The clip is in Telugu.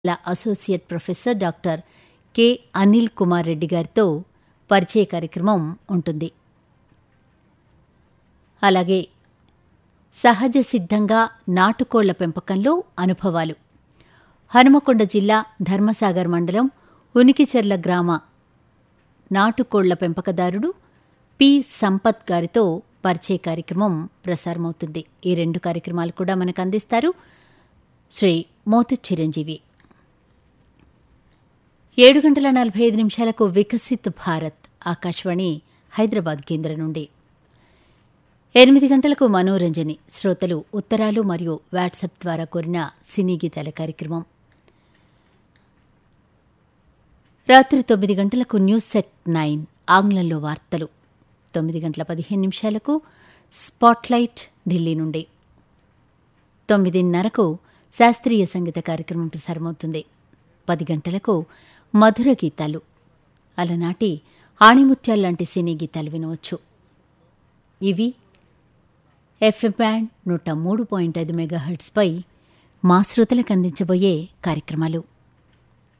ల associate professor doctor K Anil Kumar Reddy గారితో పరిచయ కార్యక్రమం ఉంటుంది అలాగే సహజ సిద్ధంగా నాటుకోళ్ల పెంపకంలో అనుభవాలు హనుమకొండ జిల్లా ధర్మసాగర్ మండలం ఉనికిచెర్ల గ్రామ నాటుకోళ్ల పెంపకదారుడు పి సంపత్ గారితో పరిచయ కార్యక్రమం ప్రసారమవుతుంది ఈ రెండు కార్యక్రమాలు కూడా మనకు అందిస్తారు శ్రీ మోతు చిరంజీవి ఏడు గంటల నలభై ఐదు నిమిషాలకు వికసిత్ భారత్ ఆకాశవాణి హైదరాబాద్ కేంద్రం నుండి ఎనిమిది గంటలకు మనోరంజని శ్రోతలు ఉత్తరాలు మరియు వాట్సాప్ ద్వారా కోరిన సినీ గీతాల కార్యక్రమం రాత్రి తొమ్మిది గంటలకు న్యూస్ సెట్ నైన్ ఆంగ్లంలో వార్తలు తొమ్మిది గంటల పదిహేను నిమిషాలకు స్పాట్లైట్ ఢిల్లీ నుండి తొమ్మిదిన్నరకు శాస్త్రీయ సంగీత కార్యక్రమం ప్రసారమవుతుంది పది గంటలకు మధుర గీతాలు అలనాటి ఆణిముత్యాలు లాంటి సినీ గీతాలు వినవచ్చు ఇవి ఎఫ్ఎం బ్యాండ్ నూట మూడు పాయింట్ ఐదు మెగాహెర్ట్స్పై మా శ్రోతలకు అందించబోయే కార్యక్రమాలు